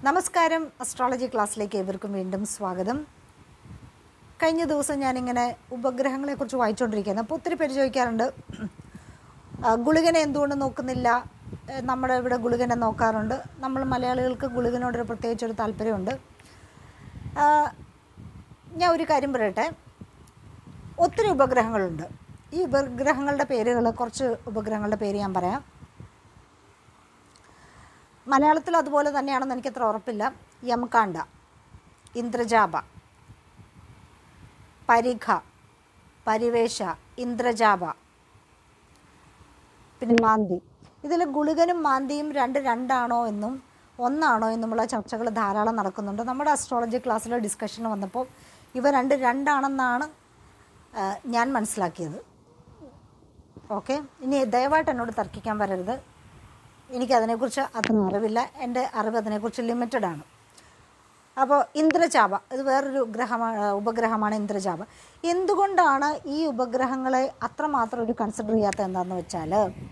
നമസ്കാരം അസ്ട്രോളജി ക്ലാസ്സിലേക്ക് ഏവർക്കും വീണ്ടും സ്വാഗതം കഴിഞ്ഞ ദിവസം ഞാനിങ്ങനെ ഉപഗ്രഹങ്ങളെക്കുറിച്ച് വായിച്ചുകൊണ്ടിരിക്കുകയാണ് അപ്പോൾ ഒത്തിരി പേര് ചോദിക്കാറുണ്ട് ആ, ഗുളികനെ എന്തുകൊണ്ട് നോക്കുന്നില്ല ഏ, നമ്മുടെ ഇവിടെ ഗുളികനെ നോക്കാറുണ്ട് നമ്മൾ മലയാളികൾക്ക് ഗുളികനോടൊരു പ്രത്യേകിച്ചൊരു താല്പര്യമുണ്ട് ആ, ഞാൻ ഒരു കാര്യം പറയട്ടെ ഒത്തിരി ഉപഗ്രഹങ്ങളുണ്ട് ഈ ഉപഗ്രഹങ്ങളുടെ പേരുകൾ കുറച്ച് ഉപഗ്രഹങ്ങളുടെ പേര് ഞാൻ പറയാം മലയാളത്തിൽ അതുപോലെ തന്നെയാണെന്ന് എനിക്കത്ര ഉറപ്പില്ല യമകാണ്ട ഇന്ദ്രജാബ പരിഖ പരിവേഷ ഇന്ദ്രജാബ പിന്നെ മാന്തി ഇതിൽ ഗുളികനും മാന്തിയും രണ്ട് രണ്ടാണോ എന്നും ഒന്നാണോ എന്നുമുള്ള ചർച്ചകൾ ധാരാളം നടക്കുന്നുണ്ട് നമ്മുടെ അസ്ട്രോളജി ക്ലാസ്സിലെ ഡിസ്കഷനിൽ വന്നപ്പോൾ ഇവ രണ്ട് രണ്ടാണെന്നാണ് ആ, ഞാൻ മനസ്സിലാക്കിയത് ഓക്കെ ഇനി ദയവായിട്ട് എന്നോട് തർക്കിക്കാൻ വരരുത് എനിക്കതിനെക്കുറിച്ച് അത്ര അറിവില്ല എൻ്റെ അറിവ് അതിനെക്കുറിച്ച് ലിമിറ്റഡ് ആണ് അപ്പോൾ ഇന്ദ്രചാപ ഇത് വേറൊരു ഗ്രഹമാണ് ഉപഗ്രഹമാണ് ഇന്ദ്രചാപ എന്തുകൊണ്ടാണ് ഈ ഉപഗ്രഹങ്ങളെ അത്രമാത്രം ഒരു കൺസിഡർ ചെയ്യാത്ത എന്താണെന്ന് വെച്ചാൽ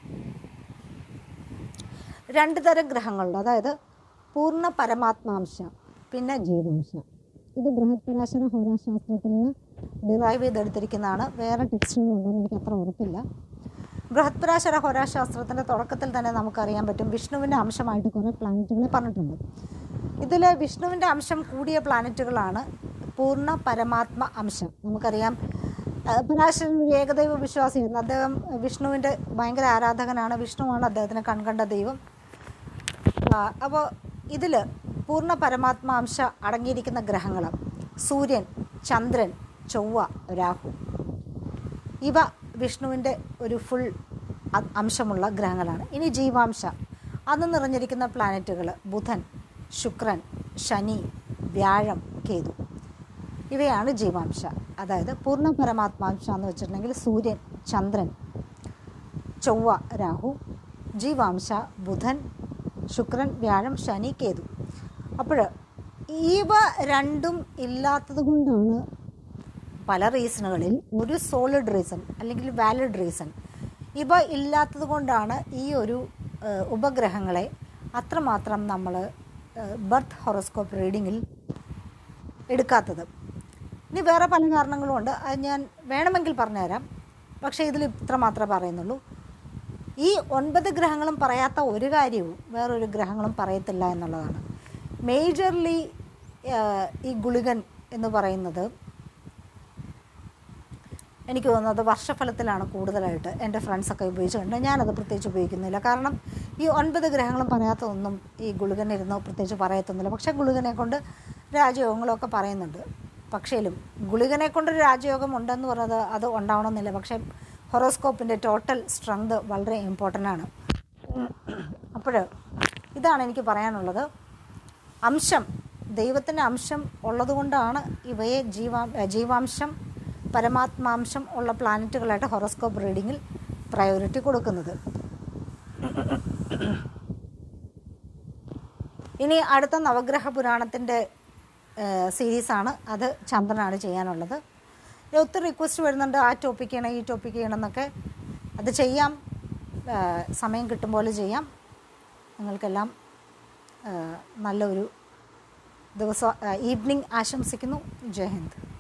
രണ്ട് തരം ഗ്രഹങ്ങളുണ്ട് അതായത് പൂർണ്ണ പരമാത്മാംശ പിന്നെ ജീവാംശ ഇത് ബൃഹത്പരാശര ഹോരാശാസ്ത്രത്തിൽ നിന്ന് ഡിറൈവ് ചെയ്തെടുത്തിരിക്കുന്നതാണ് വേറെ ടെക്സ്റ്റുകളുണ്ടെന്ന് എനിക്ക് അത്ര ഉറപ്പില്ല ബൃഹത്പരാശര ഹോരാശാസ്ത്രത്തിൻ്റെ തുടക്കത്തിൽ തന്നെ നമുക്കറിയാൻ പറ്റും വിഷ്ണുവിൻ്റെ അംശമായിട്ട് കുറേ പ്ലാനറ്റുകളെ പറഞ്ഞിട്ടുണ്ട് ഇതിൽ വിഷ്ണുവിൻ്റെ അംശം കൂടിയ പ്ലാനറ്റുകളാണ് പൂർണ്ണ പരമാത്മ അംശം നമുക്കറിയാം ആ, പരാശരൻ ഒരു ഏകദൈവ വിശ്വാസിയായിരുന്നു അദ്ദേഹം വിഷ്ണുവിൻ്റെ ഭയങ്കര ആരാധകനാണ് വിഷ്ണുവാണ് അദ്ദേഹത്തിന് കൺകണ്ട ദൈവം അപ്പോൾ ഇതിൽ പൂർണ്ണ പരമാത്മാംശ അടങ്ങിയിരിക്കുന്ന ഗ്രഹങ്ങൾ സൂര്യൻ ചന്ദ്രൻ ചൊവ്വ രാഹു ഇവ വിഷ്ണുവിൻ്റെ ഒരു ഫുൾ അ- അംശമുള്ള ഗ്രഹങ്ങളാണ് ഇനി ജീവാംശ അത് നിറഞ്ഞിരിക്കുന്ന പ്ലാനറ്റുകൾ ബുധൻ ശുക്രൻ ശനി വ്യാഴം കേതു ഇവയാണ് ജീവാംശ അതായത് പൂർണ്ണ പരമാത്മാംശ എന്ന് വെച്ചിട്ടുണ്ടെങ്കിൽ സൂര്യൻ ചന്ദ്രൻ ചൊവ്വ രാഹു ജീവാംശ ബുധൻ ശുക്രൻ വ്യാഴം ശനി കേതു അപ്പോൾ ഇവ രണ്ടും ഇല്ലാത്തത് കൊണ്ടാണ് പല റീസണുകളിൽ ഒരു സോളിഡ് റീസൺ അല്ലെങ്കിൽ വാലിഡ് റീസൺ ഇവ ഇല്ലാത്തത് കൊണ്ടാണ് ഈ ഒരു ഏഹ്, ഉപഗ്രഹങ്ങളെ അത്രമാത്രം നമ്മൾ ബർത്ത് ഹൊറോസ്കോപ്പ് റീഡിങ്ങിൽ എടുക്കാത്തത് ഇനി വേറെ പല കാരണങ്ങളുമുണ്ട് അത് ഞാൻ വേണമെങ്കിൽ പറഞ്ഞുതരാം പക്ഷേ ഇതിൽ ഇത്ര മാത്രമേ പറയുന്നുള്ളൂ ഈ ഒൻപത് ഗ്രഹങ്ങളും പറയാത്ത ഒരു കാര്യവും വേറൊരു ഗ്രഹങ്ങളും പറയത്തില്ല എന്നുള്ളതാണ് മേജർലി ഈ ഗുളികൻ എന്ന് പറയുന്നത് എനിക്ക് തോന്നുന്നത് വർഷഫലത്തിലാണ് കൂടുതലായിട്ട് എൻ്റെ ഫ്രണ്ട്സൊക്കെ ഉപയോഗിച്ചിട്ടുണ്ട് ഞാനത് പ്രത്യേകിച്ച് ഉപയോഗിക്കുന്നില്ല കാരണം ഈ ഒൻപത് ഗ്രഹങ്ങളും പറയാത്തതൊന്നും ഈ ഗുളികനിരുന്ന് പ്രത്യേകിച്ച് പറയത്തൊന്നുമില്ല പക്ഷേ ഗുളികനെ കൊണ്ട് രാജയോഗങ്ങളൊക്കെ പറയുന്നുണ്ട് പക്ഷേലും ഗുളികനെ കൊണ്ട് ഒരു രാജയോഗം ഉണ്ടെന്ന് പറയുന്നത് അത് ഉണ്ടാവണമെന്നില്ല പക്ഷേ ഹൊറോസ്കോപ്പിൻ്റെ ടോട്ടൽ സ്ട്രെങ്ത് വളരെ ഇമ്പോർട്ടൻ്റ് ആണ് അപ്പോൾ ഇതാണ് എനിക്ക് പറയാനുള്ളത് അംശം ദൈവത്തിൻ്റെ അംശം ഉള്ളതുകൊണ്ടാണ് ഇവയെ ജീവാ ജീവാംശം പരമാത്മാംശം ഉള്ള പ്ലാനറ്റുകളായിട്ട് ഹൊറോസ്കോപ്പ് റീഡിങ്ങിൽ പ്രയോറിറ്റി കൊടുക്കുന്നത് ഇനി അടുത്ത നവഗ്രഹ പുരാണത്തിൻ്റെ സീരീസാണ് അത് ചന്ദ്രനാണ് ചെയ്യാനുള്ളത് ഇനി ഒത്തിരി റിക്വസ്റ്റ് വരുന്നുണ്ട് ആ ടോപ്പിക്ക് ചെയ്യണം ഈ ടോപ്പിക്ക് ചെയ്യണം എന്നൊക്കെ അത് ചെയ്യാം ആ, സമയം കിട്ടും പോലെ ചെയ്യാം നിങ്ങൾക്കെല്ലാം ആ, നല്ലൊരു ദിവസം ഈവനിങ് ആശംസിക്കുന്നു ജയ് ഹിന്ദ്